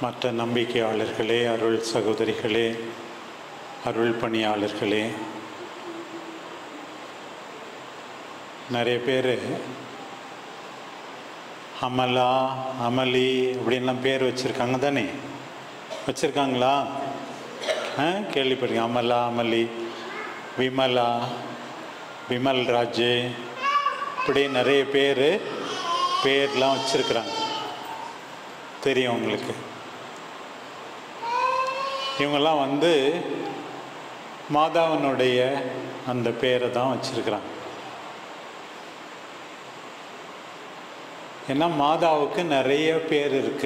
மற்ற நம்பிக்கையாளர்களே அருள் சகோதரிகளே அருள் பணியாளர்களே நிறைய பேர் அமலா அமளி அப்படின்லாம் பேர் வச்சுருக்காங்க தானே வச்சுருக்காங்களா ஆ கேள்விப்பட்டிருக்கேன் அமலா அமளி விமலா விமல் ராஜு இப்படி நிறைய பேர் பேர்லாம் வச்சுருக்குறாங்க தெரியும் உங்களுக்கு இவங்கெல்லாம் வந்து மாதாவினுடைய அந்த பேரை தான் வச்சிருக்கிறாங்க ஏன்னா மாதாவுக்கு நிறைய பேர் இருக்கு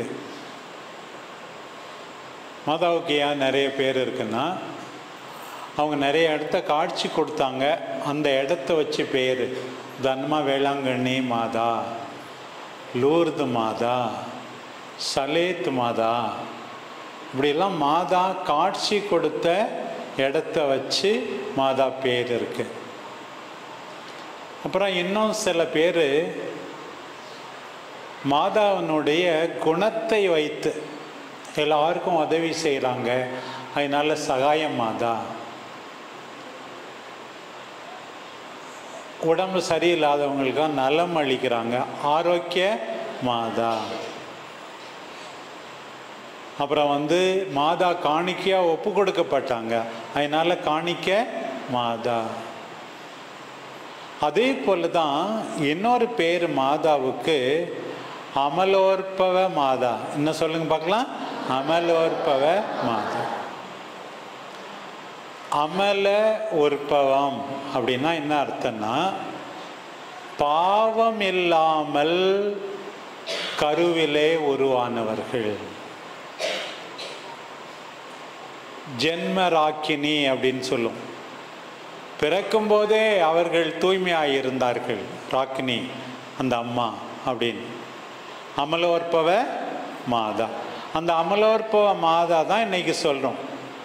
மாதாவுக்கு ஏன் நிறைய பேர் இருக்குன்னா அவங்க நிறைய இடத்த காட்சி கொடுத்தாங்க அந்த இடத்த வச்சு பேர் தன்மா வேளாங்கண்ணி மாதா லூர்து மாதா சலேத் மாதா இப்படிலாம் மாதா காட்சி கொடுத்த இடத்த வச்சு மாதா பேர் இருக்கு அப்புறம் இன்னும் சில பேர் மாதாவினுடைய குணத்தை வைத்து எல்லாருக்கும் உதவி செய்கிறாங்க அதனால சகாயம் மாதா உடம்பு சரியில்லாதவங்களுக்கு நலம் அளிக்கிறாங்க ஆரோக்கிய மாதா அப்புறம் வந்து மாதா காணிக்கையாக ஒப்பு கொடுக்கப்பட்டாங்க அதனால காணிக்க மாதா அதே போல தான் இன்னொரு பேர் மாதாவுக்கு அமலோற்பவ மாதா என்ன சொல்லுங்க பார்க்கலாம் அமலோற்பவ மாதா அமல உற்பவம் அப்படின்னா என்ன அர்த்தம்னா பாவம் இல்லாமல் கருவிலே உருவானவர்கள் ஜென்மராக்கினி அப்படின்னு சொல்லும் பிறக்கும் போதே அவர்கள் தூய்மையாக இருந்தார்கள் ராக்கினி அந்த அம்மா அப்படின்னு அமலோற்பவ மாதா அந்த அமலோற்பவ மாதா தான் இன்னைக்கு சொல்கிறோம்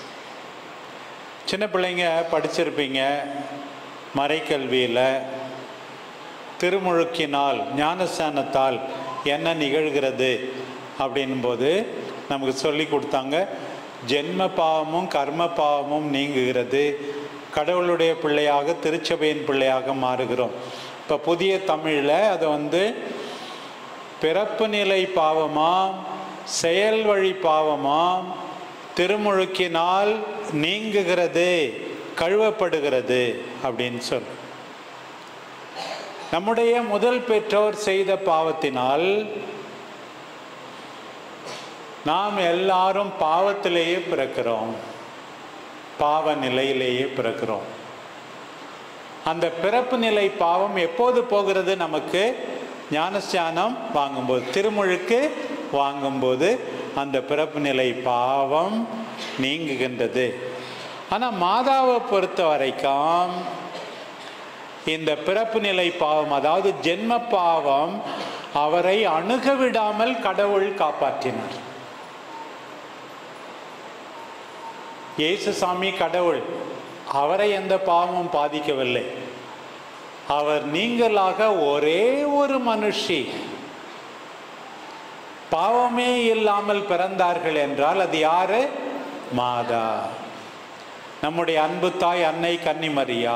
சின்ன பிள்ளைங்க படிச்சிருப்பீங்க மறைக்கல்வியில் திருமுழுக்கினால் ஞானஸ்தானத்தால் என்ன நிகழ்கிறது அப்படின்போது நமக்கு சொல்லி கொடுத்தாங்க ஜென்ம பாவமும் கர்ம பாவமும் நீங்குகிறது கடவுளுடைய பிள்ளையாக திருச்சபையின் பிள்ளையாக மாறுகிறோம் இப்போ புதிய தமிழில் அதை வந்து பிறப்பு நிலை பாவமாம் செயல் வழி பாவமாம் திருமுழுக்கினால் நீங்குகிறது கழுவப்படுகிறது அப்படின்னு சொல் நம்முடைய முதல் பெற்றோர் செய்த பாவத்தினால் நாம் எல்லாரும் பாவத்திலேயே பிறக்கிறோம் பாவ நிலையிலேயே பிறக்கிறோம் அந்த பிறப்பு நிலை பாவம் எப்போது போகிறது நமக்கு ஞானஸ்தானம் வாங்கும்போது திருமுழுக்கு வாங்கும்போது அந்த பிறப்பு நிலை பாவம் நீங்குகின்றது ஆனால் மாதாவை பொறுத்த வரைக்கும் இந்த பிறப்பு நிலை பாவம் அதாவது ஜென்ம பாவம் அவரை அணுக விடாமல் கடவுள் காப்பாற்றினார் இயேசுசாமி கடவுள் அவரை எந்த பாவமும் பாதிக்கவில்லை அவர் நீங்களாக ஒரே ஒரு மனுஷி பாவமே இல்லாமல் பிறந்தார்கள் என்றால் அது யாரு மாதா நம்முடைய அன்பு தாய் அன்னை கன்னிமரியா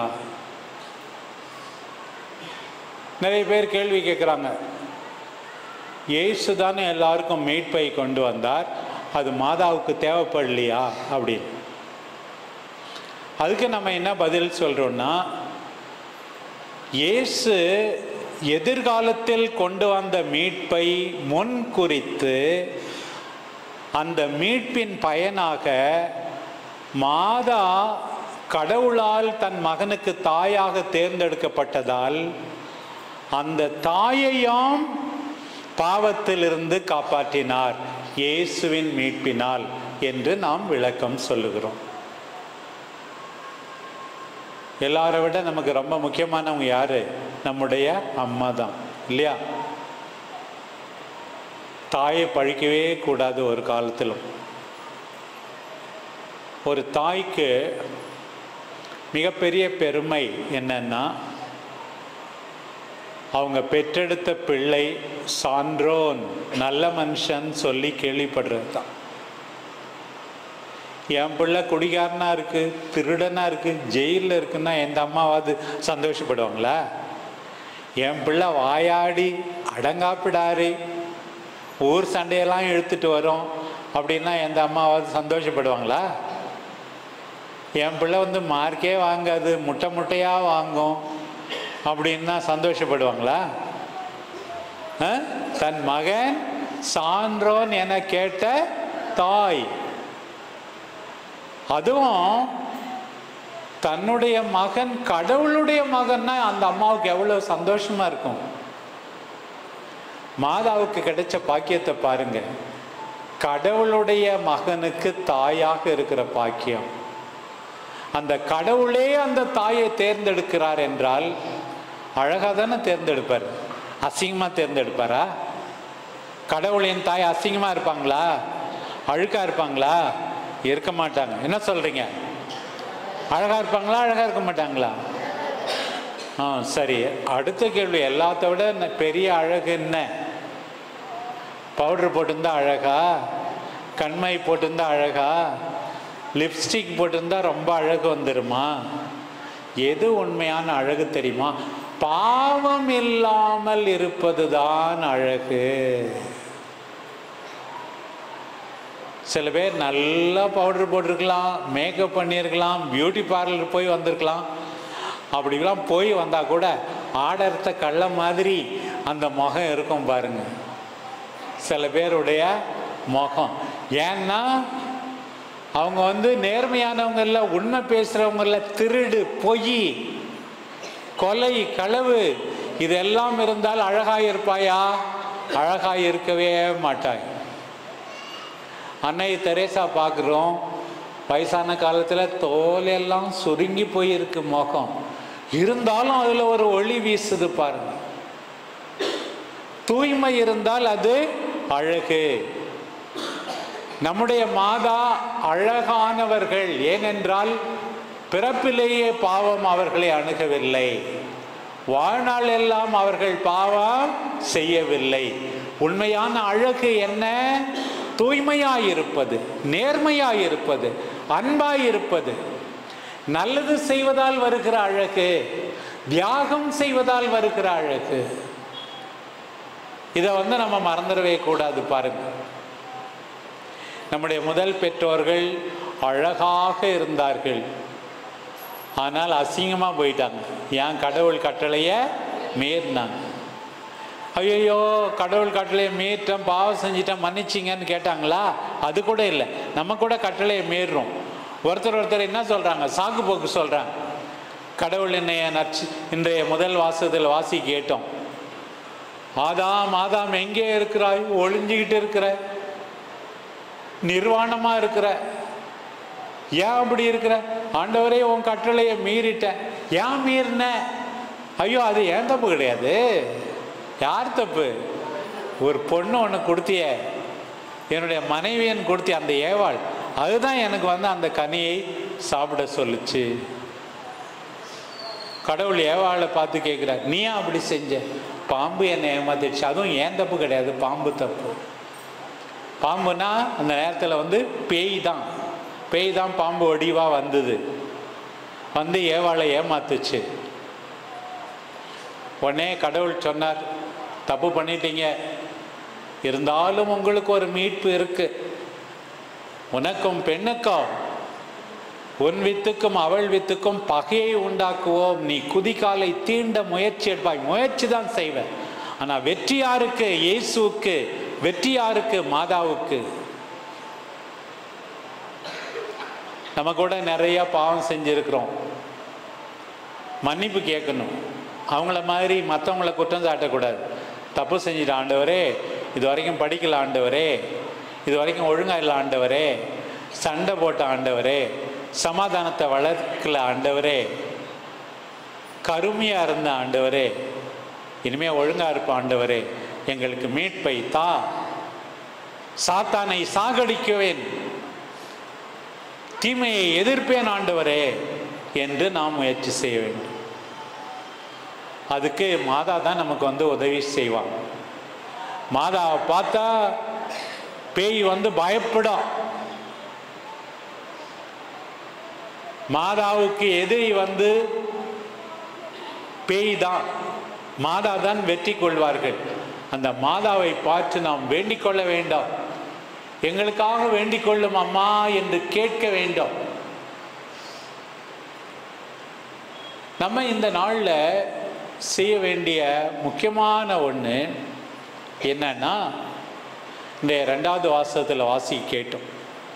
நிறைய பேர் கேள்வி கேட்குறாங்க இயேசு தானே எல்லாருக்கும் மீட்பை கொண்டு வந்தார் அது மாதாவுக்கு தேவைப்படலையா அப்படின்னு அதுக்கு நம்ம என்ன பதில் சொல்கிறோம்னா இயேசு எதிர்காலத்தில் கொண்டு வந்த மீட்பை முன் குறித்து அந்த மீட்பின் பயனாக மாதா கடவுளால் தன் மகனுக்கு தாயாக தேர்ந்தெடுக்கப்பட்டதால் அந்த தாயையும் பாவத்திலிருந்து காப்பாற்றினார் இயேசுவின் மீட்பினால் என்று நாம் விளக்கம் சொல்லுகிறோம் எல்லாரை விட நமக்கு ரொம்ப முக்கியமானவங்க யாரு நம்முடைய அம்மா தான் இல்லையா தாயை பழிக்கவே கூடாது ஒரு காலத்திலும் ஒரு தாய்க்கு மிகப்பெரிய பெருமை என்னன்னா அவங்க பெற்றெடுத்த பிள்ளை சான்றோன் நல்ல மனுஷன் சொல்லி கேள்விப்படுறது தான் என் பிள்ளை குடிகாரனா இருக்கு திருடனா இருக்கு ஜெயிலில் இருக்குன்னா எந்த அம்மாவாவது சந்தோஷப்படுவாங்களா என் பிள்ளை வாயாடி அடங்காப்பிடாரு ஊர் சண்டையெல்லாம் இழுத்துட்டு வரும் அப்படின்னா எந்த அம்மாவாவது சந்தோஷப்படுவாங்களா என் பிள்ளை வந்து மார்க்கே வாங்காது முட்டை முட்டையாக வாங்கும் அப்படின்னா சந்தோஷப்படுவாங்களா ஆ? தன் மகன் சான்றோன் என கேட்ட தாய் அதுவும் தன்னுடைய மகன் கடவுளுடைய மகன்னா அந்த அம்மாவுக்கு எவ்வளவு சந்தோஷமா இருக்கும் மாதாவுக்கு கிடைச்ச பாக்கியத்தை பாருங்க கடவுளுடைய மகனுக்கு தாயாக இருக்கிற பாக்கியம் அந்த கடவுளே அந்த தாயை தேர்ந்தெடுக்கிறார் என்றால் அழகா தானே தேர்ந்தெடுப்பார் அசிங்கமா தேர்ந்தெடுப்பாரா கடவுளின் தாய் அசிங்கமா இருப்பாங்களா அழுக்கா இருப்பாங்களா இருக்க மாட்டாங்க என்ன சொல்றீங்க அழகா இருப்பாங்களா அழகா இருக்க மாட்டாங்களா ஆ சரி அடுத்த கேள்வி எல்லாத்த விட ந- பெரிய அழகு என்ன பவுடர் போட்டிருந்தா அழகா கண்மை போட்டிருந்தா அழகா லிப்ஸ்டிக் போட்டிருந்தா ரொம்ப அழகு வந்துருமா எது உண்மையான அழகு தெரியுமா பாவம் இல்லாமல் இருப்பதுதான் அழகு சில பேர் நல்லா பவுடர் போட்டிருக்கலாம் மேக்கப் பண்ணியிருக்கலாம் பியூட்டி பார்லர் போய் வந்திருக்கலாம் அப்படிலாம் போய் வந்தால் கூட ஆடர்த்த கள்ள மாதிரி அந்த முகம் இருக்கும் பாருங்க சில பேருடைய முகம் ஏன்னா அவங்க வந்து நேர்மையானவங்க இல்லை உண்மை பேசுகிறவங்க இல்லை திருடு பொய் கொலை களவு இதெல்லாம் இருந்தால் அழகாய் இருப்பாயா அழகாய் இருக்கவே மாட்டாய் அன்னை தெரேசா பார்க்குறோம் வயசான காலத்தில் தோல் எல்லாம் சுருங்கி போயிருக்கு முகம் இருந்தாலும் அதில் ஒரு ஒளி வீசுது பாருங்க தூய்மை இருந்தால் அது அழகு நம்முடைய மாதா அழகானவர்கள் ஏனென்றால் பிறப்பிலேயே பாவம் அவர்களை அணுகவில்லை வாழ்நாள் எல்லாம் அவர்கள் பாவம் செய்யவில்லை உண்மையான அழகு என்ன தூய்மையாயிருப்பது நேர்மையாயிருப்பது அன்பாயிருப்பது நல்லது செய்வதால் வருகிற அழகு தியாகம் செய்வதால் வருகிற அழகு இதை வந்து நம்ம மறந்துடவே கூடாது பாருங்க நம்முடைய முதல் பெற்றோர்கள் அழகாக இருந்தார்கள் ஆனால் அசிங்கமா போயிட்டாங்க ஏன் கடவுள் கட்டளைய மீறினாங்க ஐயோ கடவுள் கட்டளையை மீறிட்டோம் பாவம் செஞ்சிட்டோம் மன்னிச்சிங்கன்னு கேட்டாங்களா அது கூட இல்லை நம்ம கூட கட்டளையை மீறுறோம் ஒருத்தர் ஒருத்தர் என்ன சொல்றாங்க சாக்கு போக்கு சொல்றாங்க கடவுள் என்னைய நச்சு இன்றைய முதல் வாசத்தில் வாசி கேட்டோம் ஆதாம் ஆதாம் எங்கே இருக்கிறாய் ஒளிஞ்சுக்கிட்டு இருக்கிற நிர்வாணமா இருக்கிற ஏன் அப்படி இருக்கிற ஆண்டவரே உன் கட்டளையை மீறிட்டேன் ஏன் மீறின ஐயோ அது ஏன் தப்பு கிடையாது யார் தப்பு ஒரு பொண்ணு ஒன்று கொடுத்திய என்னுடைய மனைவியன் கொடுத்திய அந்த ஏவாள் அதுதான் எனக்கு வந்து அந்த கனியை சாப்பிட சொல்லுச்சு கடவுள் ஏவாளை பார்த்து கேட்குறார் நீ ஏன் அப்படி செஞ்ச பாம்பு என்னை ஏமாத்திடுச்சு அதுவும் ஏன் தப்பு கிடையாது பாம்பு தப்பு பாம்புனா அந்த நேரத்தில் வந்து பேய் தான் பேய் தான் பாம்பு வடிவாக வந்தது வந்து ஏவாளை ஏமாத்துச்சு உடனே கடவுள் சொன்னார் தப்பு பண்ணிட்டீங்க இருந்தாலும் உங்களுக்கு ஒரு மீட்பு இருக்கு உனக்கும் பெண்ணுக்கும் உன் வித்துக்கும் அவள் வித்துக்கும் பகையை உண்டாக்குவோம் நீ குதிகாலை தீண்ட முயற்சி எடுப்பாய் முயற்சி தான் செய்வ ஆனா வெற்றி யாருக்கு இயேசுவுக்கு வெற்றி யாருக்கு மாதாவுக்கு நம்ம கூட நிறைய பாவம் செஞ்சிருக்கிறோம் மன்னிப்பு கேட்கணும் அவங்கள மாதிரி மற்றவங்கள குற்றம் சாட்டக்கூடாது தப்பு செஞ்சிட்ட ஆண்டவரே இது வரைக்கும் படிக்கல ஆண்டவரே இது வரைக்கும் ஒழுங்கா இல்லை ஆண்டவரே சண்டை போட்ட ஆண்டவரே சமாதானத்தை வளர்க்கல ஆண்டவரே கருமையா இருந்த ஆண்டவரே இனிமே ஒழுங்கா இருப்ப ஆண்டவரே எங்களுக்கு மீட்பை தா சாத்தானை சாகடிக்குவேன் தீமையை எதிர்ப்பேன் ஆண்டவரே என்று நாம் முயற்சி செய்ய வேண்டும் அதுக்கு மாதா தான் நமக்கு வந்து உதவி செய்வான் மாதாவை பார்த்தா பேய் வந்து பயப்படும் மாதாவுக்கு எதிரி வந்து பேய் தான் மாதா தான் வெற்றி கொள்வார்கள் அந்த மாதாவை பார்த்து நாம் வேண்டிக் கொள்ள வேண்டாம் எங்களுக்காக வேண்டிக் கொள்ளும் அம்மா என்று கேட்க வேண்டும் நம்ம இந்த நாளில் செய்ய வேண்டிய முக்கியமான ஒன்று என்னன்னா இந்த ரெண்டாவது வாசகத்தில் வாசி கேட்டோம்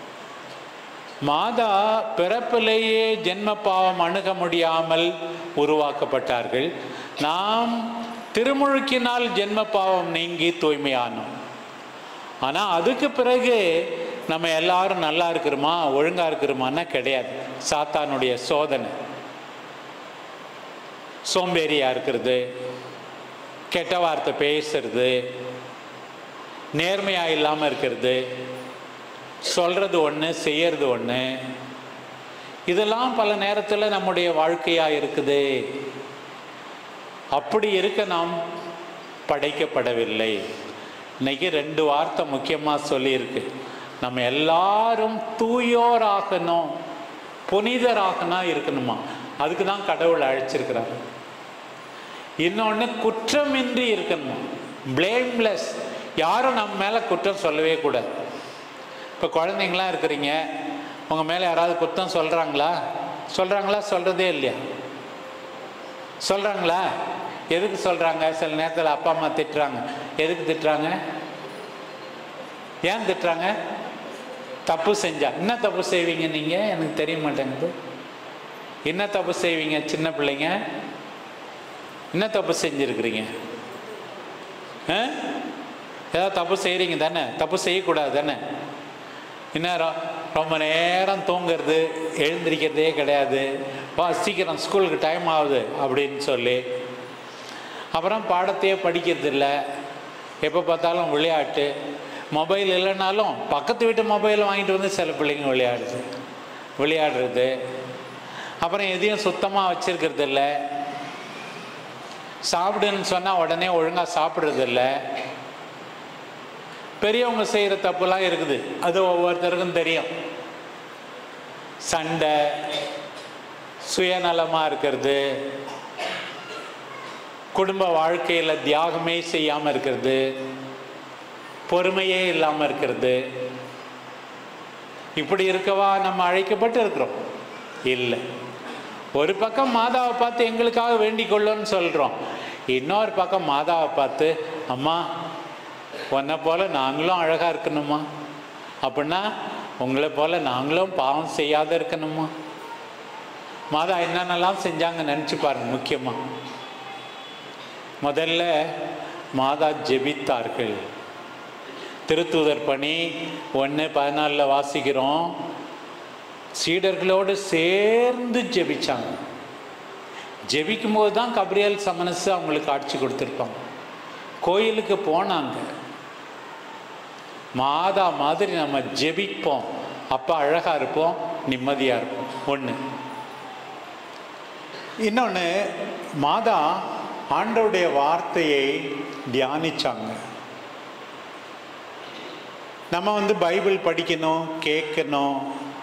மாதா பிறப்பிலேயே ஜென்ம பாவம் அணுக முடியாமல் உருவாக்கப்பட்டார்கள் நாம் திருமுழுக்கினால் ஜென்ம பாவம் நீங்கி தூய்மையானோம் ஆனால் அதுக்கு பிறகு நம்ம எல்லாரும் நல்லா இருக்கிறோமா ஒழுங்கா இருக்கிறோமான்னா கிடையாது சாத்தானுடைய சோதனை சோம்பேறியா இருக்கிறது கெட்ட வார்த்தை பேசுறது நேர்மையா இல்லாமல் இருக்கிறது சொல்றது ஒன்று செய்யறது ஒன்று இதெல்லாம் பல நேரத்தில் நம்முடைய வாழ்க்கையா இருக்குது அப்படி இருக்க நாம் படைக்கப்படவில்லை இன்னைக்கு ரெண்டு வார்த்தை முக்கியமாக சொல்லியிருக்கு நம்ம எல்லாரும் தூயோராகணும் புனிதராகணும் இருக்கணுமா அதுக்கு தான் கடவுள் அழைச்சிருக்கிறார் இன்னொன்று குற்றமின்றி இருக்கணுமா பிளேம்லெஸ் யாரும் நம்ம மேலே குற்றம் சொல்லவே கூடாது இப்போ குழந்தைங்களாம் இருக்கிறீங்க உங்கள் மேலே யாராவது குற்றம் சொல்கிறாங்களா சொல்கிறாங்களா சொல்கிறதே இல்லையா சொல்கிறாங்களா எதுக்கு சொல்கிறாங்க சில நேரத்தில் அப்பா அம்மா திட்டுறாங்க எதுக்கு திட்டுறாங்க ஏன் திட்டுறாங்க தப்பு செஞ்சா என்ன தப்பு செய்வீங்க நீங்கள் எனக்கு தெரிய மாட்டேங்குது என்ன தப்பு செய்வீங்க சின்ன பிள்ளைங்க என்ன தப்பு செஞ்சுருக்கிறீங்க ஆ ஏதாவது தப்பு செய்கிறீங்க தானே தப்பு செய்யக்கூடாது தானே என்ன ரொ- ரொம்ப நேரம் தூங்குறது எழுந்திரிக்கிறதே கிடையாது வா சீக்கிரம் ஸ்கூலுக்கு டைம் ஆகுது அப்படின்னு சொல்லி அப்புறம் பாடத்தையே படிக்கிறது இல்லை எப்போ பார்த்தாலும் விளையாட்டு மொபைல் இல்லைனாலும் பக்கத்து வீட்டு மொபைல் வாங்கிட்டு வந்து சில பிள்ளைங்க விளையாடுது விளையாடுறது அப்புறம் எதையும் சுத்தமாக வச்சிருக்கிறது இல்லை சாப்பிடுன்னு சொன்னால் உடனே ஒழுங்காக சாப்பிட்றது இல்லை பெரியவங்க செய்கிற தப்புலாம் இருக்குது அது ஒவ்வொருத்தருக்கும் தெரியும் சண்டை சுயநலமாக இருக்கிறது குடும்ப வாழ்க்கையில் தியாகமே செய்யாமல் இருக்கிறது பொறுமையே இல்லாமல் இருக்கிறது இப்படி இருக்கவா நம்ம அழைக்கப்பட்டு இருக்கிறோம் இல்லை ஒரு பக்கம் மாதாவை பார்த்து எங்களுக்காக வேண்டிக் கொள்ளுன்னு சொல்கிறோம் இன்னொரு பக்கம் மாதாவை பார்த்து அம்மா உன்னை போல நாங்களும் அழகாக இருக்கணுமா அப்படின்னா உங்களை போல நாங்களும் பாவம் செய்யாத இருக்கணுமா மாதா என்னென்னலாம் செஞ்சாங்க நினச்சி பாருங்க முக்கியமாக முதல்ல மாதா ஜெபித்தார்கள் திருத்தூதர் பணி ஒன்று பதினாலில் வாசிக்கிறோம் சீடர்களோடு சேர்ந்து ஜெபிச்சாங்க ஜெபிக்கும் போது தான் கபிரியல் சமனசு அவங்களுக்கு ஆட்சி கொடுத்துருப்பாங்க கோயிலுக்கு போனாங்க மாதா மாதிரி நம்ம ஜெபிப்போம் அப்போ அழகாக இருப்போம் நிம்மதியாக இருப்போம் ஒன்று இன்னொன்று மாதா ஆண்டவருடைய வார்த்தையை தியானிச்சாங்க நம்ம வந்து பைபிள் படிக்கணும் கேட்கணும்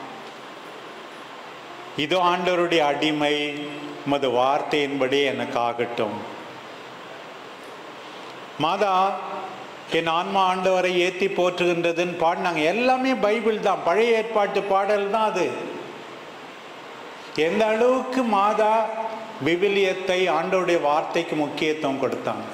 இதோ ஆண்டவருடைய அடிமை உமது வார்த்தையின்படி எனக்கு ஆகட்டும் மாதா என் ஆன்மா ஆண்டவரை ஏற்றி போற்றுகின்றதுன்னு பாடினாங்க எல்லாமே பைபிள் தான் பழைய ஏற்பாட்டு பாடல் தான் அது எந்த அளவுக்கு மாதா விவிலியத்தை ஆண்டவருடைய வார்த்தைக்கு முக்கியத்துவம் கொடுத்தாங்க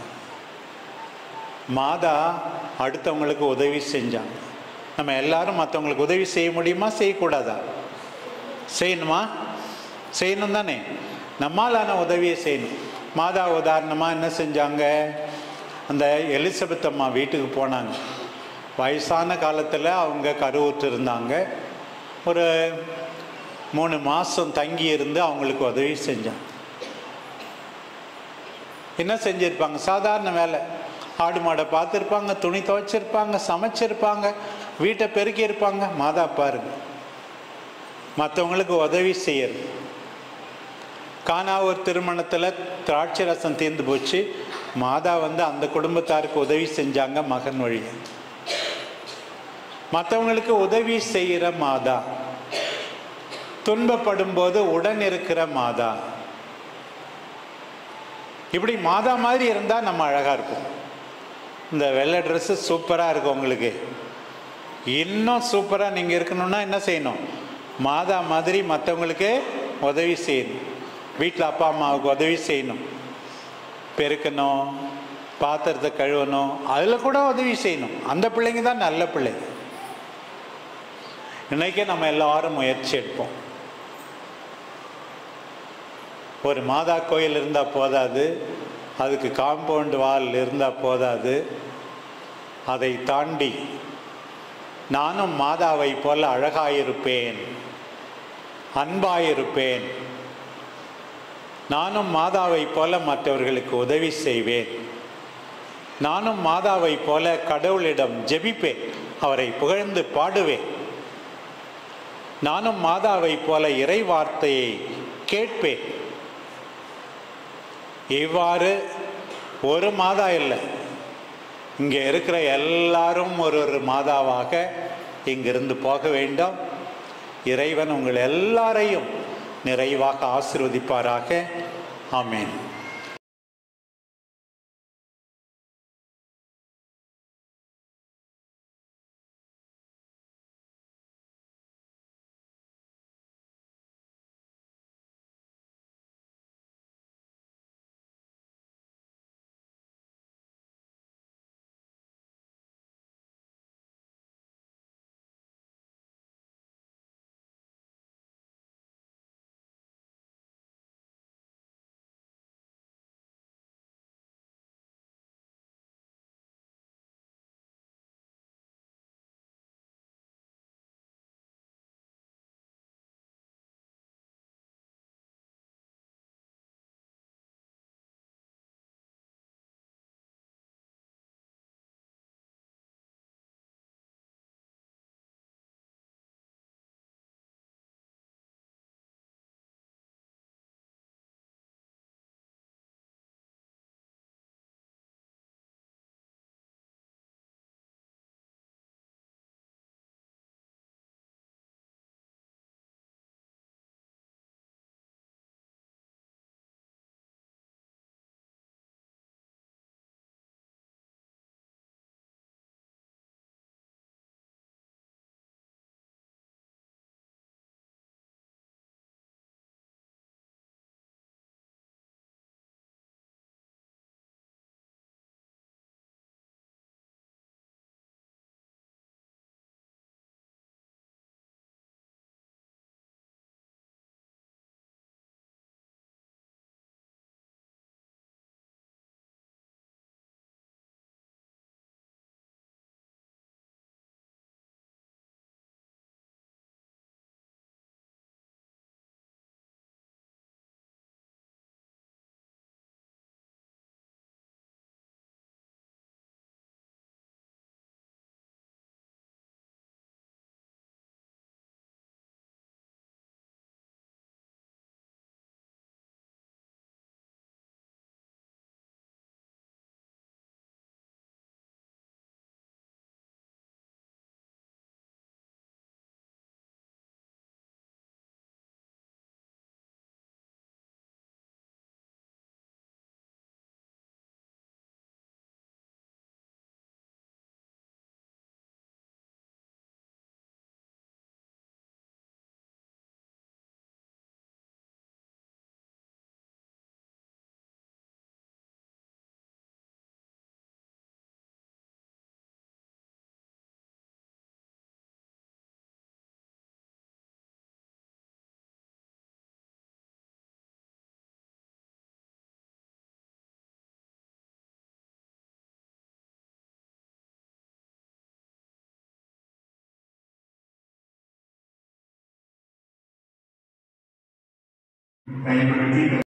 மாதா அடுத்தவங்களுக்கு உதவி செஞ்சாங்க நம்ம எல்லாரும் மற்றவங்களுக்கு உதவி செய்ய முடியுமா செய்யக்கூடாதா செய்யணுமா செய்யணும் தானே நம்மாலான உதவியை செய்யணும் மாதா உதாரணமாக என்ன செஞ்சாங்க அந்த எலிசபெத் அம்மா வீட்டுக்கு போனாங்க வயசான காலத்தில் அவங்க கருவுற்று இருந்தாங்க ஒரு மூணு மாதம் தங்கி இருந்து அவங்களுக்கு உதவி செஞ்சாங்க என்ன செஞ்சிருப்பாங்க சாதாரண வேலை ஆடு மாடை பார்த்துருப்பாங்க துணி துவைச்சிருப்பாங்க சமைச்சிருப்பாங்க வீட்டை பெருக்கியிருப்பாங்க மாதா பாருங்க மற்றவங்களுக்கு உதவி செய்யறது காணா ஒரு திருமணத்தில் திராட்சை ரசம் தீர்ந்து போச்சு மாதா வந்து அந்த குடும்பத்தாருக்கு உதவி செஞ்சாங்க மகன் வழிய மற்றவங்களுக்கு உதவி செய்கிற மாதா துன்பப்படும் போது உடன் இருக்கிற மாதா இப்படி மாதா மாதிரி இருந்தால் நம்ம அழகாக இருப்போம் இந்த வெள்ளை ட்ரெஸ்ஸு சூப்பராக இருக்கும் உங்களுக்கு இன்னும் சூப்பராக நீங்கள் இருக்கணும்னா என்ன செய்யணும் மாதா மாதிரி மற்றவங்களுக்கு உதவி செய்யணும் வீட்டில் அப்பா அம்மாவுக்கு உதவி செய்யணும் பெருக்கணும் பாத்திரத்தை கழுவணும் அதில் கூட உதவி செய்யணும் அந்த பிள்ளைங்க தான் நல்ல பிள்ளைங்க இன்னைக்கே நம்ம எல்லாரும் முயற்சி எடுப்போம் ஒரு மாதா கோயில் இருந்தால் போதாது அதுக்கு காம்பவுண்ட் வால் இருந்தால் போதாது அதை தாண்டி நானும் மாதாவை போல அழகாயிருப்பேன் அன்பாயிருப்பேன் நானும் மாதாவை போல மற்றவர்களுக்கு உதவி செய்வேன் நானும் மாதாவை போல கடவுளிடம் ஜெபிப்பேன் அவரை புகழ்ந்து பாடுவேன் நானும் மாதாவை போல இறை வார்த்தையை கேட்பேன் இவ்வாறு ஒரு மாதா இல்லை இங்கே இருக்கிற எல்லாரும் ஒரு ஒரு மாதாவாக இங்கிருந்து போக வேண்டும் இறைவன் உங்கள் எல்லாரையும் நிறைவாக ஆசிர்வதிப்பாராக ஆமேன் பயன்படுத்தி